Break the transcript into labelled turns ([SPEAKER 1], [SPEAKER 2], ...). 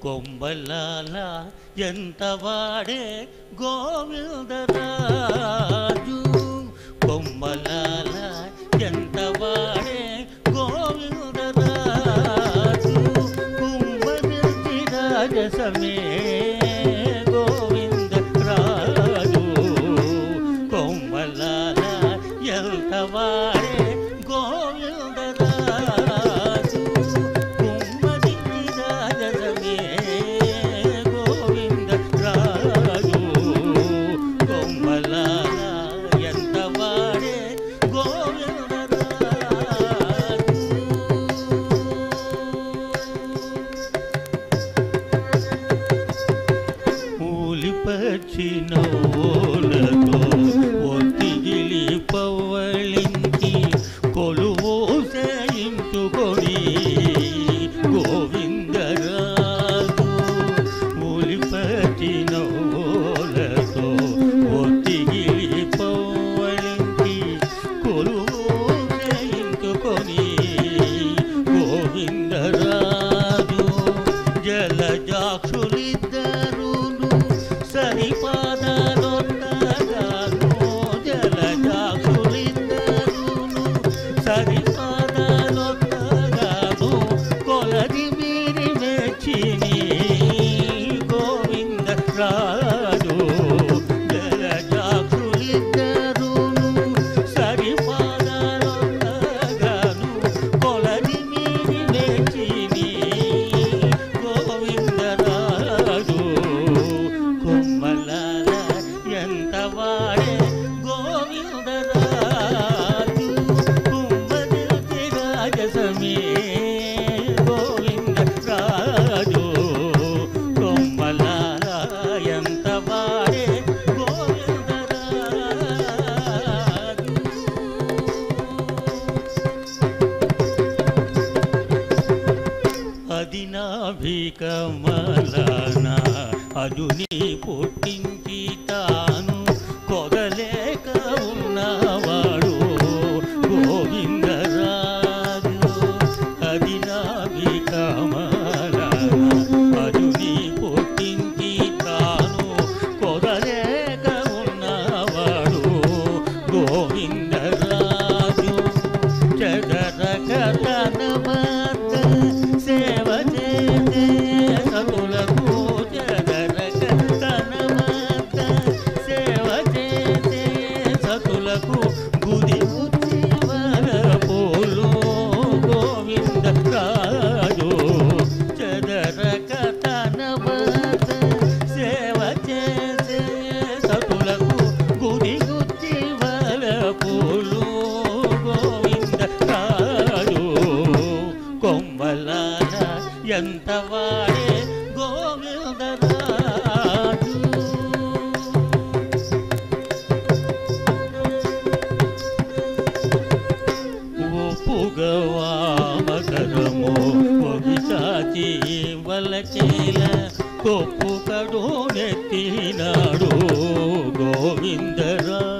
[SPEAKER 1] కొమ్మలాల ఎంత వాడే గోవిందరాజు కొమ్మలాల ఎంత వాడే గోవిందరాజు కుంభనిర్తి రాజసమే గోవిందరాజు కొమ్మలాల ఎంత వాడే గోవిందరాజు కుమ్మదికి రాజసమే గోవిందరాజు కొమ్మలాల ఎంత వాడే గోవిందరాజు ఊలిపచ్చిన ఓలతో ఒత్తిగిలి పవ్వళించి కొలువు సేయించుకొని గోవిందరాజు ఊలిపచ్చిన ఓలతో ఒత్తిగిలి పవ్వళించి కొలువు సేయించుకొని గోవిందరాజు జలజాక్షులిద్దరును సరిపాదలొట్టగాను జలజాక్షులిద్దరును సరిపాదలొట్టగాను కొలది మీరి మెచ్చిని గోవింద రాజు జలజాక్షులిద్దరును సరిపాదలొట్టగాను కొలది మీరి మెచ్చిని గోవిందరాజు కొమ్మలాల ఎంత వాడే గోవిందరాజు కుంభదిల్తి రాజసమే గోవిందరాజు కొమ్మలాల ఎంత వాడే గోవిందరాజు అది నాభికమలన అదుని పుట్టించి తాను కొగలేక ఉన్నవాడు గోవిందరాజు అది నాభికమలన అదుని పుట్టించి తాను కొగలేక ఉన్నవాడు గోవిందరాజు చదరక తన భర్త సేవ చేసే సతులకు చదరక తన భర్త సేవ చేసే సతులకు గుది ఉచ్చివర పోలు గోవింద రాజు చదరక తన భర్త సేవ చేసే సతులకు గుడి గుచ్చి వల పూలు గోవింద రాజు కొమ్మలాల ఎంత వాడే గోవింద రాజు ఒప్పుగవామకరము ఒగి చాచి వలచేల కొప్పు కడు నెత్తినాడు గోవిందరాజు